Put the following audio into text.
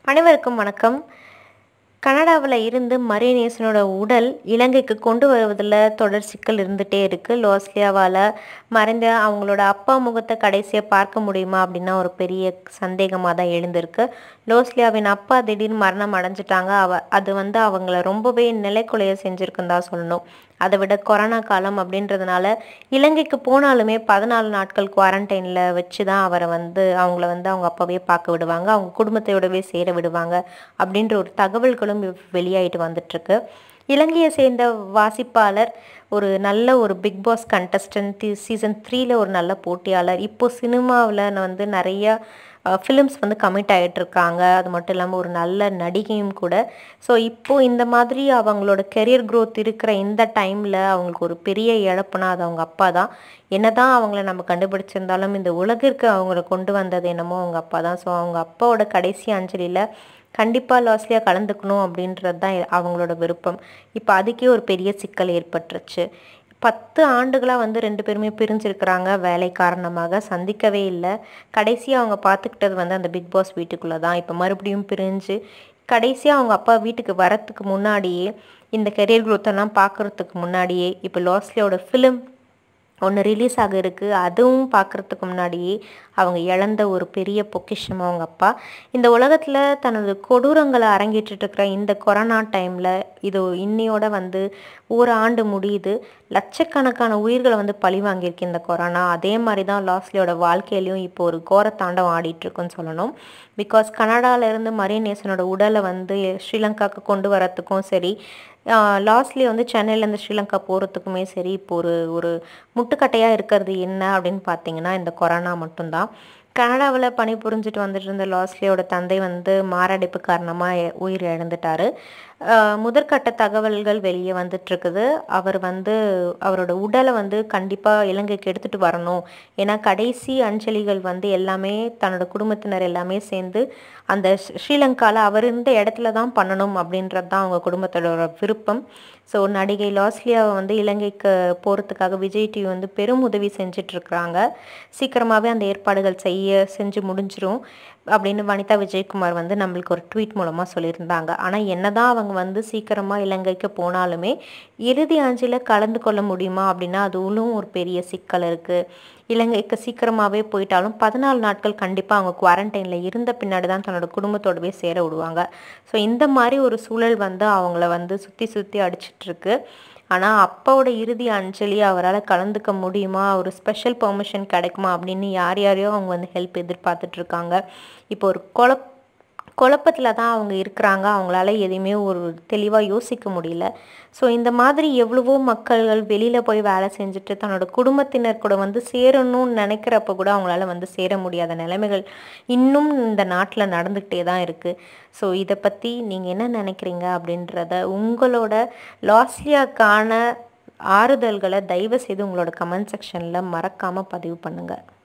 அனைவருக்கும் வணக்கம் கனடாவில் இருந்து மரியநேசனோட உடல் இலங்கைக்கு கொண்டு வருவதில் தொடர் சிக்கல் இருந்துகிட்டே இருக்குது லோஸ்லியாவால் மறைந்த அவங்களோட அப்பா முகத்தை கடைசியாக பார்க்க முடியுமா அப்படின்னா ஒரு பெரிய சந்தேகமாக தான் எழுந்திருக்கு லோஸ்லியாவின் அப்பா திடீர்னு மரணம் அடைஞ்சிட்டாங்க அவ அது வந்து அவங்கள ரொம்பவே நிலைக்குலைய செஞ்சுருக்குன்னு தான் சொல்லணும் அதை விட கொரோனா காலம் அப்படின்றதுனால இலங்கைக்கு போனாலுமே பதினாலு நாட்கள் குவாரண்டைனில் வச்சு தான் அவரை வந்து அவங்கள வந்து அவங்க அப்பாவே பார்க்க விடுவாங்க அவங்க குடும்பத்தையோடவே சேர விடுவாங்க அப்படின்ற ஒரு தகவல்களும் வெளியாயிட்டு வந்துட்டுருக்கு இலங்கையை சேர்ந்த வாசிப்பாளர் ஒரு நல்ல ஒரு பிக் பாஸ் கண்டஸ்டன்ட் சீசன் த்ரீல ஒரு நல்ல போட்டியாளர் இப்போ சினிமாவில் வந்து நிறைய ஃபிலிம்ஸ் வந்து கமிட் ஆகிட்டு இருக்காங்க அது மட்டும் இல்லாமல் ஒரு நல்ல நடிகையும் கூட ஸோ இப்போது இந்த மாதிரி அவங்களோட கெரியர் க்ரோத் இருக்கிற இந்த டைமில் அவங்களுக்கு ஒரு பெரிய இழப்புனா அது அவங்க அப்பா தான் என்ன தான் அவங்கள நம்ம கண்டுபிடிச்சிருந்தாலும் இந்த உலகிற்கு அவங்கள கொண்டு வந்தது என்னமோ அவங்க அப்பா தான் ஸோ அவங்க அப்பாவோட கடைசி அஞ்சலியில் கண்டிப்பாக லாஸ்லியாக கலந்துக்கணும் அப்படின்றது தான் அவங்களோட விருப்பம் இப்போ அதுக்கே ஒரு பெரிய சிக்கல் ஏற்பட்டுருச்சு பத்து ஆண்டுகளாக வந்து ரெண்டு பேருமே பிரிஞ்சிருக்கிறாங்க வேலை காரணமாக சந்திக்கவே இல்லை கடைசியாக அவங்க பார்த்துக்கிட்டது வந்து அந்த பிக் பாஸ் வீட்டுக்குள்ளே தான் இப்போ மறுபடியும் பிரிஞ்சு கடைசியாக அவங்க அப்பா வீட்டுக்கு வரத்துக்கு முன்னாடியே இந்த கெரியர் குரோத்தெல்லாம் பார்க்குறதுக்கு முன்னாடியே இப்போ லாஸ்லியோட ஃபிலிம் ஒன்று ரிலீஸ் ஆக இருக்குது அதுவும் பார்க்குறதுக்கு முன்னாடியே அவங்க இழந்த ஒரு பெரிய பொக்கிஷம் அவங்க அப்பா இந்த உலகத்தில் தனது கொடூரங்களை அரங்கேற்றிட்டு இருக்கிற இந்த கொரோனா டைமில் இது இன்னையோட வந்து ஒரு ஆண்டு முடியுது லட்சக்கணக்கான உயிர்களை வந்து பழி வாங்கியிருக்கு இந்த கொரோனா அதே மாதிரி தான் லாஸ்லியோட வாழ்க்கையிலையும் இப்போ ஒரு கோரத்தாண்டம் ஆடிட்டுருக்குன்னு சொல்லணும் பிகாஸ் கனடாவிலேருந்து மரியநேசனோட உடலை வந்து ஸ்ரீலங்காவுக்கு கொண்டு வரத்துக்கும் சரி லாஸ்ட்லி வந்து சென்னையிலேருந்து ஸ்ரீலங்கா போகிறதுக்குமே சரி இப்போ ஒரு ஒரு முட்டுக்கட்டையாக இருக்கிறது என்ன அப்படின்னு பார்த்தீங்கன்னா இந்த கொரோனா மட்டும்தான் கனடாவில் பணி புரிஞ்சுட்டு வந்துட்டு இருந்த லாஸ்லியோட தந்தை வந்து மாரடைப்பு காரணமாக உயிர் இழந்துட்டார் முதற்கட்ட தகவல்கள் வெளியே வந்துட்டுருக்குது அவர் வந்து அவரோட உடலை வந்து கண்டிப்பாக இலங்கைக்கு எடுத்துகிட்டு வரணும் ஏன்னா கடைசி அஞ்சலிகள் வந்து எல்லாமே தன்னோட குடும்பத்தினர் எல்லாமே சேர்ந்து அந்த ஸ்ரீலங்காவில் அவர் இருந்த இடத்துல தான் பண்ணணும் அப்படின்றது தான் அவங்க குடும்பத்தோட விருப்பம் ஸோ நடிகை லாஸ்லியாவை வந்து இலங்கைக்கு போகிறதுக்காக விஜய் டிவி வந்து பெரும் உதவி செஞ்சிட்ருக்குறாங்க சீக்கிரமாகவே அந்த ஏற்பாடுகள் செய்ய செஞ்சு முடிஞ்சிரும் அப்படின்னு வனிதா விஜயகுமார் வந்து நம்மளுக்கு ஒரு ட்வீட் மூலமாக சொல்லியிருந்தாங்க ஆனால் என்ன தான் அவங்க வந்து சீக்கிரமாக இலங்கைக்கு போனாலுமே இறுதி அஞ்சில் கலந்து கொள்ள முடியுமா அப்படின்னா அதுவும் ஒரு பெரிய சிக்கல் இருக்குது இலங்கைக்கு சீக்கிரமாகவே போயிட்டாலும் பதினாலு நாட்கள் கண்டிப்பாக அவங்க குவாரண்டைனில் இருந்த பின்னாடி தான் தன்னோட குடும்பத்தோடவே சேர விடுவாங்க ஸோ இந்த மாதிரி ஒரு சூழல் வந்து அவங்கள வந்து சுற்றி சுற்றி அடிச்சிட்ருக்கு ஆனால் அப்பாவோட இறுதி அஞ்சலி அவரால் கலந்துக்க முடியுமா ஒரு ஸ்பெஷல் பெர்மிஷன் கிடைக்குமா அப்படின்னு யார் யாரையோ அவங்க வந்து ஹெல்ப் எதிர்பார்த்துட்ருக்காங்க இப்போ ஒரு குழப் குழப்பத்தில் தான் அவங்க இருக்கிறாங்க அவங்களால எதையுமே ஒரு தெளிவாக யோசிக்க முடியல ஸோ இந்த மாதிரி எவ்வளவோ மக்கள்கள் வெளியில் போய் வேலை செஞ்சுட்டு தன்னோட குடும்பத்தினர் கூட வந்து சேரணும்னு நினைக்கிறப்ப கூட அவங்களால வந்து சேர முடியாத நிலைமைகள் இன்னும் இந்த நாட்டில் நடந்துக்கிட்டே தான் இருக்குது ஸோ இதை பற்றி நீங்கள் என்ன நினைக்கிறீங்க அப்படின்றத உங்களோட லாஸ்லியாக்கான ஆறுதல்களை தயவு செய்து உங்களோட கமெண்ட் செக்ஷனில் மறக்காமல் பதிவு பண்ணுங்கள்